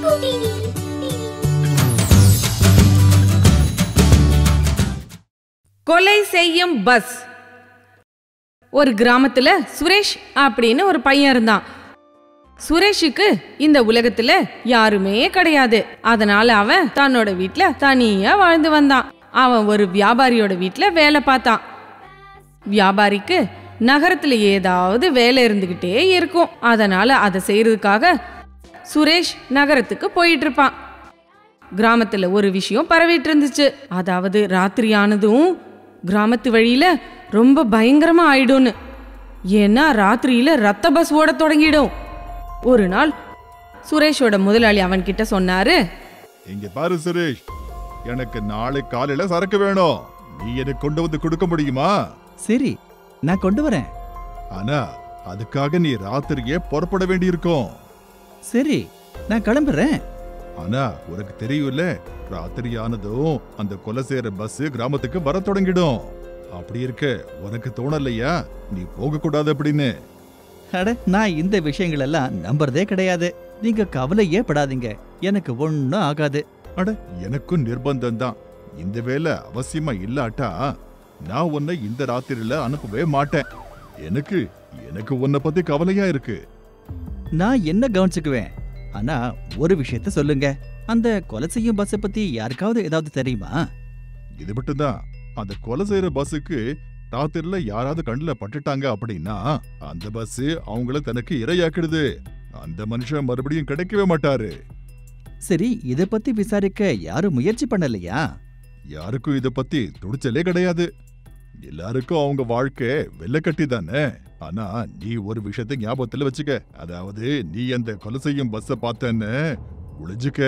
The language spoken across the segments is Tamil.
கொலை செய்யும் பஸ் ஒரு கிராமத்துல சுரேஷ் அப்படின்னு ஒரு பையன் இருந்தான் சுரேஷுக்கு இந்த உலகத்துல யாருமே கிடையாது அதனால அவன் தன்னோட வீட்ல தனியா வாழ்ந்து வந்தான் அவன் ஒரு வியாபாரியோட வீட்ல வேலை பார்த்தான் வியாபாரிக்கு நகரத்துல ஏதாவது வேலை இருந்துகிட்டே இருக்கும் அதனால அதை செய்யறதுக்காக சுரேஷ் நகரத்துக்கு போயிட்டு இருப்பான் கிராமத்துல ஒரு விஷயம் பரவிட்டு இருந்துச்சு அதாவது ராத்திரி ஆனதும் கிராமத்து வழியில ரொம்ப பயங்கரமா ஆயிடும்னு ஏன்னா ராத்திரியில ரத்த பஸ் ஓட தொடங்கிடும் ஒரு நாள் சுரேஷோட முதலாளி அவன்கிட்ட சொன்னாரு இங்க பாரு சுரேஷ் எனக்கு நாளை காலையில சரக்கு வேணும் நீ எனக்கு கொண்டு வந்து கொடுக்க முடியுமா சரி நான் கொண்டு வரேன் ஆனா அதுக்காக நீ ராத்திரியே புறப்பட வேண்டியிருக்கும் சரி நான் கிளம்புறேன் ஆனா உனக்கு தெரியும்ல ராத்திரி ஆனதும் அந்த கொலை செய்யற பஸ் கிராமத்துக்கு வர தொடங்கிடும் அப்படி இருக்க உனக்கு தோணலையா நீ போக கூடாது அப்படின்னு அட நான் இந்த விஷயங்கள் எல்லாம் நம்புறதே கிடையாது நீங்க கவலையே படாதீங்க எனக்கு ஒண்ணும் ஆகாது அட எனக்கும் நிர்பந்தம் தான் இந்த வேலை அவசியமா இல்லாட்டா நான் உன்னை இந்த ராத்திரியில அனுப்பவே மாட்டேன் எனக்கு எனக்கு உன்னை பத்தி கவலையா இருக்கு நான் என்ன கவனிச்சுக்குவேன் ஆனா ஒரு விஷயத்த சொல்லுங்க அந்த கொலை செய்யும் பஸ்ஸை பத்தி யாருக்காவது ஏதாவது தெரியுமா இது மட்டும்தான் அந்த கொலை செய்யற பஸ்ஸுக்கு ராத்திரில யாராவது கண்ணுல பட்டுட்டாங்க அப்படின்னா அந்த பஸ் அவங்கள தனக்கு இரையாக்கிடுது அந்த மனுஷன் மறுபடியும் கிடைக்கவே மாட்டாரு சரி இத பத்தி விசாரிக்க யாரும் முயற்சி பண்ணலையா யாருக்கும் இத பத்தி துடிச்சலே கிடையாது எல்லாருக்கும் அவங்க வாழ்க்கை வெள்ளக்கட்டி தானே ஆனா நீ ஒரு விஷயத்தை ஞாபகத்துல வச்சுக்க அதாவது நீ அந்த கொலை செய்யும் பஸ்ஸ பார்த்தேன்னு ஒளிஞ்சுக்க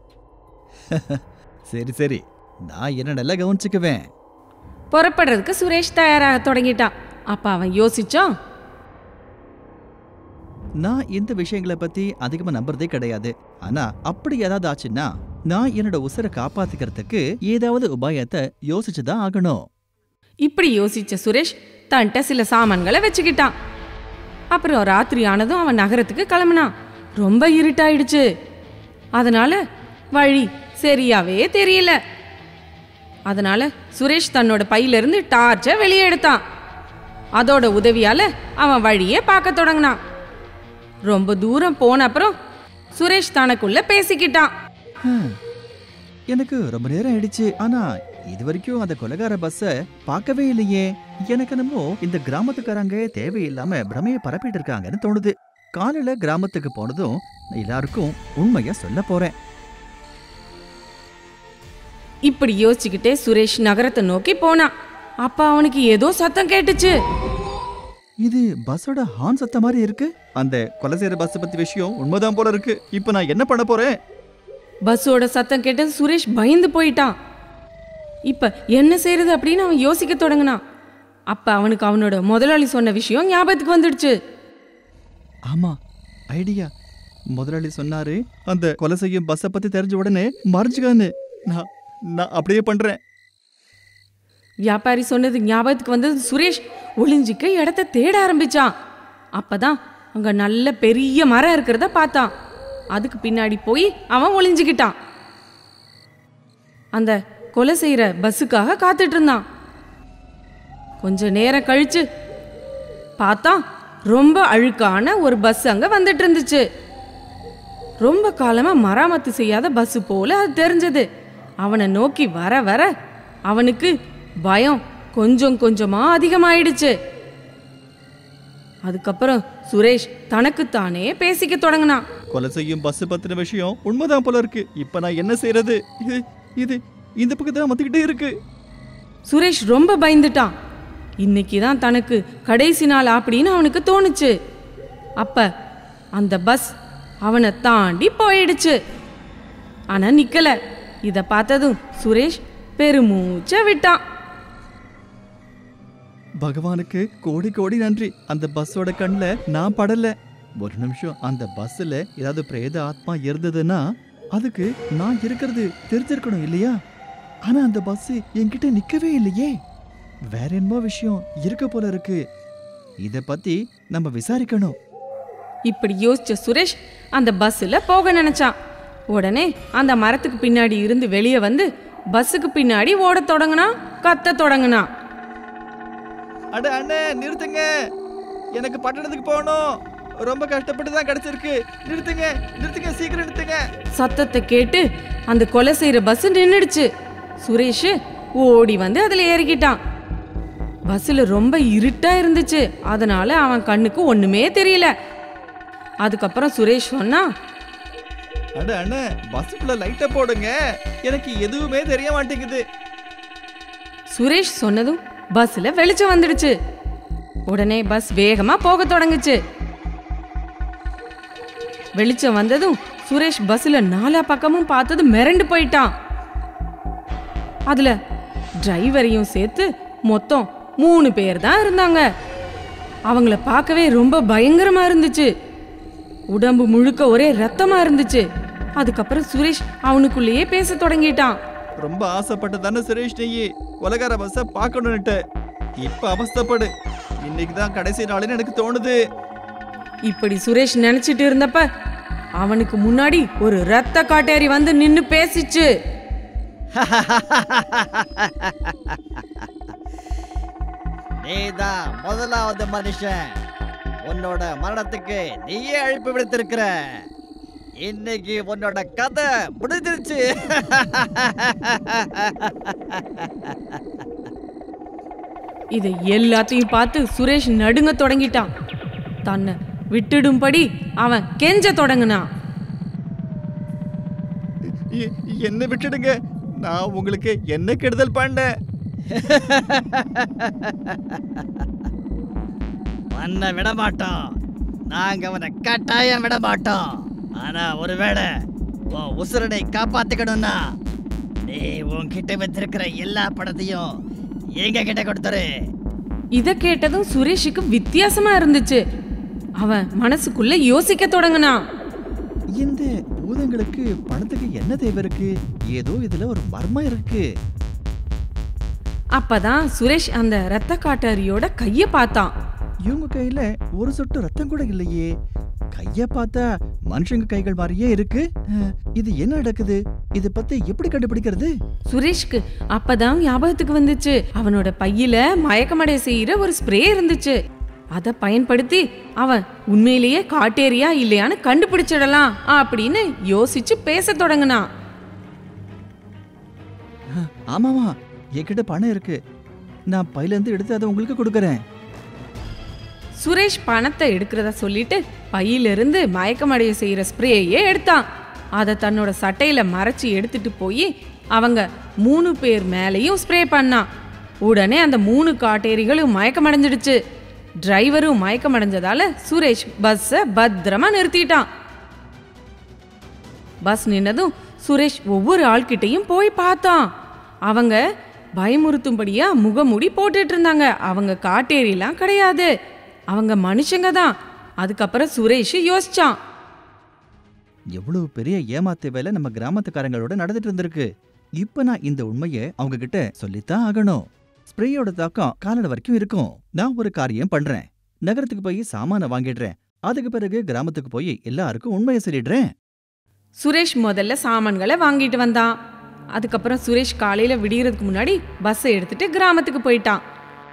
சரி சரி நான் என்ன நல்லா கவனிச்சுக்குவேன் புறப்படுறதுக்கு சுரேஷ் தயாராக தொடங்கிட்டான் அப்ப அவன் யோசிச்சான் நான் இந்த விஷயங்களை பத்தி அதிகமா நம்புறதே கிடையாது ஆனா அப்படி ஏதாவது ஆச்சுன்னா நான் என்னோட உசுரை காப்பாத்திக்கிறதுக்கு ஏதாவது உபாயத்தை யோசிச்சுதான் ஆகணும் இப்படி யோசிச்ச சுரேஷ் தன்கிட்ட சில சாமான்களை வச்சுக்கிட்டான் அப்புறம் ராத்திரி ஆனதும் அவன் நகரத்துக்கு கிளம்புனான் ரொம்ப இருட்டாயிடுச்சு அதனால வழி சரியாவே தெரியல அதனால சுரேஷ் தன்னோட பையில இருந்து டார்ச்சை வெளியே எடுத்தான் அதோட உதவியால அவன் வழியே பார்க்க தொடங்கினான் ரொம்ப தூரம் போன அப்புறம் சுரேஷ் தனக்குள்ள பேசிக்கிட்டான் ஹம். எனக்கு ரொம்ப நேரம் ஆயிடுச்சு ஆனா இது வரைக்கும் அந்த கொலைகார பஸ்ஸ பார்க்கவே இல்லையே எனக்கு என்னமோ இந்த கிராமத்துக்காரங்க தேவையில்லாம பிரமைய பரப்பிட்டு இருக்காங்கன்னு தோணுது காலையில கிராமத்துக்கு போனதும் நான் எல்லாருக்கும் உண்மைய சொல்ல போறேன் இப்படி யோசிச்சுக்கிட்டே சுரேஷ் நகரத்தை நோக்கி போனான் அப்ப அவனுக்கு ஏதோ சத்தம் கேட்டுச்சு இது பஸ்ஸோட ஹார்ன் சத்த மாதிரி இருக்கு அந்த கொலை செய்யற பஸ் பத்தி விஷயம் உண்மைதான் போல இருக்கு இப்போ நான் என்ன பண்ண போறேன் பஸ்ஸோட சத்தம் கேட்டது சுரேஷ் பயந்து போயிட்டான் இப்ப என்ன செய்யறது அப்படின்னு அவன் யோசிக்க தொடங்கினான் அப்ப அவனுக்கு அவனோட முதலாளி சொன்ன விஷயம் ஞாபகத்துக்கு வந்துடுச்சு ஆமா ஐடியா முதலாளி சொன்னாரு அந்த கொலை செய்யும் பஸ்ஸை பத்தி தெரிஞ்ச உடனே மறைஞ்சுக்கான்னு நான் நான் அப்படியே பண்றேன் வியாபாரி சொன்னது ஞாபகத்துக்கு வந்தது சுரேஷ் ஒளிஞ்சிக்க இடத்த தேட ஆரம்பிச்சான் அப்பதான் அங்க நல்ல பெரிய மரம் இருக்கிறத பார்த்தான் அதுக்கு பின்னாடி போய் அவன் ஒளிஞ்சுக்கிட்டான் அந்த கொலை செய்யற பஸ்ஸுக்காக காத்துட்டு இருந்தான் கொஞ்ச நேரம் கழிச்சு பார்த்தா ரொம்ப அழுக்கான ஒரு பஸ் அங்க வந்துட்டு இருந்துச்சு ரொம்ப காலமா மராமத்து செய்யாத பஸ் போல அது தெரிஞ்சது அவனை நோக்கி வர வர அவனுக்கு பயம் கொஞ்சம் கொஞ்சமா அதிகமாயிடுச்சு அதுக்கப்புறம் சுரேஷ் தனக்குத்தானே பேசிக்க தொடங்கினான் கொலை செய்யும் பஸ் பத்தின விஷயம் உண்மைதான் போல இருக்கு இப்ப நான் என்ன செய்யறது இது இது இந்த பக்கத்துல வந்துகிட்டே இருக்கு சுரேஷ் ரொம்ப பயந்துட்டான் இன்னைக்கு தான் தனக்கு கடைசி நாள் அப்படின்னு அவனுக்கு தோணுச்சு அப்ப அந்த பஸ் அவனை தாண்டி போயிடுச்சு ஆனா நிக்கல இத பார்த்ததும் சுரேஷ் பெருமூச்ச விட்டான் பகவானுக்கு கோடி கோடி நன்றி அந்த பஸ்ஸோட கண்ணுல நான் படல ஒரு நிமிஷம் அந்த பஸ்ல ஏதாவது பிரேத ஆத்மா இருந்ததுன்னா அதுக்கு நான் இருக்கிறது தெரிஞ்சிருக்கணும் இல்லையா ஆனா அந்த பஸ் என்கிட்ட நிக்கவே இல்லையே வேற என்னமோ விஷயம் இருக்க போல இருக்கு இத பத்தி நம்ம விசாரிக்கணும் இப்படி யோசிச்ச சுரேஷ் அந்த பஸ்ஸில் போக நினைச்சான் உடனே அந்த மரத்துக்கு பின்னாடி இருந்து வெளியே வந்து பஸ்ஸுக்கு பின்னாடி ஓடத் தொடங்குனான் கத்த தொடங்குனான் அட அண்ணே நிறுத்துங்க எனக்கு பட்டணத்துக்கு போகணும் ரொம்ப கஷ்டப்பட்டு தான் கிடைச்சிருக்கு நிறுத்துங்க நிறுத்துங்க சீக்கிரம் நிறுத்துங்க சத்தத்தை கேட்டு அந்த கொலை செய்யற பஸ் நின்னுடுச்சு சுரேஷ் ஓடி வந்து அதுல ஏறிக்கிட்டான் பஸ்ஸில் ரொம்ப இருட்டா இருந்துச்சு அதனால அவன் கண்ணுக்கு ஒண்ணுமே தெரியல அதுக்கப்புறம் சுரேஷ் சொன்னா அட அண்ணே பஸ்ஸுக்குள்ள லைட்டை போடுங்க எனக்கு எதுவுமே தெரிய மாட்டேங்குது சுரேஷ் சொன்னதும் பஸ்ல வெளிச்சம் வந்துடுச்சு உடனே பஸ் வேகமா போக தொடங்குச்சு வெளிச்சம் வந்ததும் சுரேஷ் பஸ்ல நாலா பக்கமும் பார்த்தது மிரண்டு போயிட்டான் அதுல டிரைவரையும் சேர்த்து மொத்தம் மூணு பேர் தான் இருந்தாங்க அவங்கள பார்க்கவே ரொம்ப பயங்கரமா இருந்துச்சு உடம்பு முழுக்க ஒரே ரத்தமா இருந்துச்சு அதுக்கப்புறம் சுரேஷ் அவனுக்குள்ளேயே பேச தொடங்கிட்டான் ரொம்ப ஆசைப்பட்டு தானே சுரேஷ் நீ உலகார பஸ்ஸை பார்க்கணுன்னுட்டு இப்ப அவஸ்தைப்படு இன்னைக்கு தான் கடைசி நாளுன்னு எனக்கு தோணுது இப்படி சுரேஷ் நினைச்சிட்டு இருந்தப்ப அவனுக்கு முன்னாடி ஒரு ரத்த காட்டேரி வந்து நின்னு பேசிச்சு நீதான் முதலாவது மனுஷன் உன்னோட மரணத்துக்கு நீயே அழைப்பு விடுத்திருக்கிற இன்னைக்கு உன்னோட கதை முடிஞ்சிருச்சு இதை எல்லாத்தையும் பார்த்து சுரேஷ் நடுங்க தொடங்கிட்டான் தன்னை விட்டுடும்படி அவன் கெஞ்ச தொடங்குனான் எ- என்னை விட்டுடுங்க நான் உங்களுக்கு என்ன கெடுதல் பண்ணேன் உன்னை விட மாட்டோம் நாங்க அவனை கட்டாயம் விட மாட்டோம் ஆனா ஒருவேளை உன் உசுரனை காப்பாத்திக்கணும்னா நீ உன்கிட்ட வச்சிருக்கிற எல்லா படத்தையும் எங்க கிட்ட கொடுத்துரு இதை கேட்டதும் சுரேஷுக்கு வித்தியாசமா இருந்துச்சு அவன் மனசுக்குள்ள யோசிக்க தொடங்குனான் இந்த பூதங்களுக்கு பணத்துக்கு என்ன தேவை இருக்கு ஏதோ இதுல ஒரு மர்மம் இருக்கு அப்பதான் சுரேஷ் அந்த ரத்த காட்டாரியோட கைய பார்த்தான் இவங்க கையில ஒரு சொட்டு ரத்தம் கூட இல்லையே கைய பார்த்தா மனுஷங்க கைகள் மாதிரியே இருக்கு அஹ், இது என்ன நடக்குது இத பத்தி எப்படி கண்டுபிடிக்கிறது சுரேஷ்க்கு அப்பதான் ஞாபகத்துக்கு வந்துச்சு அவனோட பையில மயக்கமடைய செய்யற ஒரு ஸ்ப்ரே இருந்துச்சு அதை பயன்படுத்தி அவன் உண்மையிலேயே காட்டேரியா இல்லையான்னு கண்டுபிடிச்சிடலாம் அப்படின்னு யோசிச்சு பேச தொடங்குனான் ஆமாமா என்கிட்ட பணம் இருக்கு நான் பையில இருந்து எடுத்து அதை உங்களுக்கு கொடுக்கறேன் சுரேஷ் பணத்தை எடுக்கிறதா சொல்லிட்டு பையிலிருந்து மயக்கமடைய செய்யற ஸ்ப்ரேயே எடுத்தான் அதை தன்னோட சட்டையில மறைச்சு எடுத்துட்டு போய் அவங்க மூணு பேர் மேலேயும் ஸ்ப்ரே பண்ணான் உடனே அந்த மூணு காட்டேரிகளும் மயக்கமடைஞ்சிடுச்சு டிரைவரும் மயக்கமடைஞ்சதால சுரேஷ் பஸ்ஸை பத்திரமா நிறுத்திட்டான் பஸ் நின்னதும் சுரேஷ் ஒவ்வொரு ஆள்கிட்டையும் போய் பார்த்தான் அவங்க பயமுறுத்தும்படியா முகமூடி போட்டுட்டு இருந்தாங்க அவங்க காட்டேரிலாம் கிடையாது அவங்க மனுஷங்க தான் அதுக்கப்புறம் சுரேஷ் யோசிச்சான் எவ்வளவு பெரிய ஏமாத்து வேலை நம்ம கிராமத்துக்காரங்களோட நடந்துட்டு இருந்திருக்கு இப்ப நான் இந்த உண்மையை அவங்க கிட்ட சொல்லித்தான் ஆகணும் ஸ்ப்ரேயோட தாக்கம் காலட வரைக்கும் இருக்கும் நான் ஒரு காரியம் பண்றேன் நகரத்துக்கு போய் சாமான வாங்கிடுறேன் அதுக்கு பிறகு கிராமத்துக்கு போய் எல்லாருக்கும் உண்மையை சொல்லிடுறேன் சுரேஷ் முதல்ல சாமான்களை வாங்கிட்டு வந்தான் அதுக்கப்புறம் சுரேஷ் காலையில விடியறதுக்கு முன்னாடி பஸ்ஸை எடுத்துட்டு கிராமத்துக்கு போயிட்டான்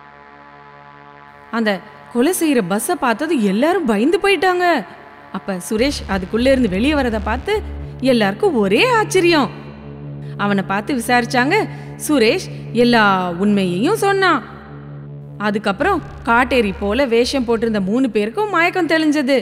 அந்த கொலை செய்யற பஸ்ஸை பார்த்தது எல்லாரும் பயந்து போயிட்டாங்க அப்ப சுரேஷ் அதுக்குள்ள இருந்து வெளியே வரதை பார்த்து எல்லாருக்கும் ஒரே ஆச்சரியம் அவனை பார்த்து விசாரிச்சாங்க சுரேஷ் எல்லா உண்மையையும் சொன்னான் அதுக்கப்புறம் காட்டேரி போல வேஷம் போட்டிருந்த மூணு பேருக்கும் மயக்கம் தெளிஞ்சது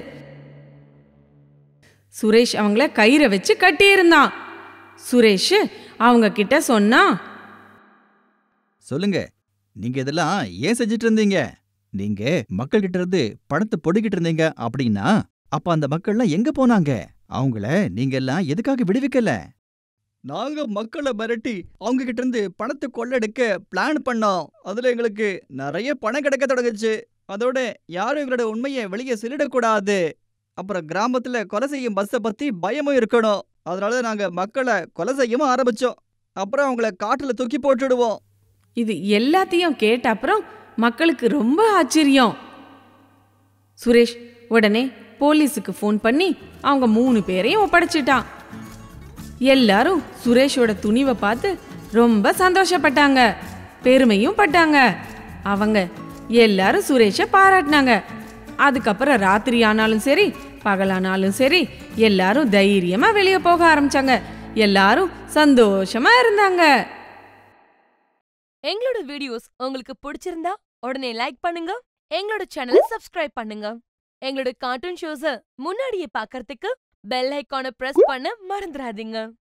சுரேஷ் அவங்கள கயிறை வச்சு கட்டியிருந்தான் சுரேஷ் அவங்க கிட்ட சொன்னா சொல்லுங்க நீங்க இதெல்லாம் ஏன் செஞ்சுட்டு இருந்தீங்க நீங்க மக்கள் கிட்ட இருந்து பணத்தை பொடிக்கிட்டு இருந்தீங்க அப்படின்னா அப்ப அந்த மக்கள்லாம் எங்க போனாங்க அவங்கள நீங்க எல்லாம் எதுக்காக விடுவிக்கல நாங்க மக்களை மிரட்டி அவங்க கிட்ட இருந்து பணத்தை கொள்ளெடுக்க பிளான் பண்ணோம் அதுல எங்களுக்கு நிறைய பணம் கிடைக்க தொடங்குச்சு அதோட யாரும் எங்களோட உண்மையை வெளியே சொல்லிடக்கூடாது அப்புறம் கிராமத்துல கொலை செய்யும் பஸ்ஸை பத்தி பயமும் இருக்கணும் அதனால நாங்க மக்களை கொலை செய்யவும் ஆரம்பிச்சோம் அப்புறம் அவங்கள காட்டுல தூக்கி போட்டுடுவோம் இது எல்லாத்தையும் கேட்ட அப்புறம் மக்களுக்கு ரொம்ப ஆச்சரியம் சுரேஷ் உடனே போலீஸுக்கு ஃபோன் பண்ணி அவங்க மூணு பேரையும் ஒப்படைச்சிட்டான் எல்லாரும் சுரேஷோட துணிவை பார்த்து ரொம்ப சந்தோஷப்பட்டாங்க பெருமையும் பட்டாங்க அவங்க எல்லாரும் சுரேஷை பாராட்டினாங்க அதுக்கப்புறம் ராத்திரி ஆனாலும் சரி பகலானாலும் சரி எல்லாரும் தைரியமா வெளியே போக ஆரம்பிச்சாங்க எல்லாரும் சந்தோஷமா இருந்தாங்க எங்களோட வீடியோஸ் உங்களுக்கு பிடிச்சிருந்தா உடனே லைக் பண்ணுங்க எங்களோட சேனலை சப்ஸ்கிரைப் பண்ணுங்க எங்களோட கார்ட்டூன் ஷோஸ முன்னாடியே பார்க்கறதுக்கு பெல் ஐகானை பிரஸ் பண்ண மறந்துடாதீங்க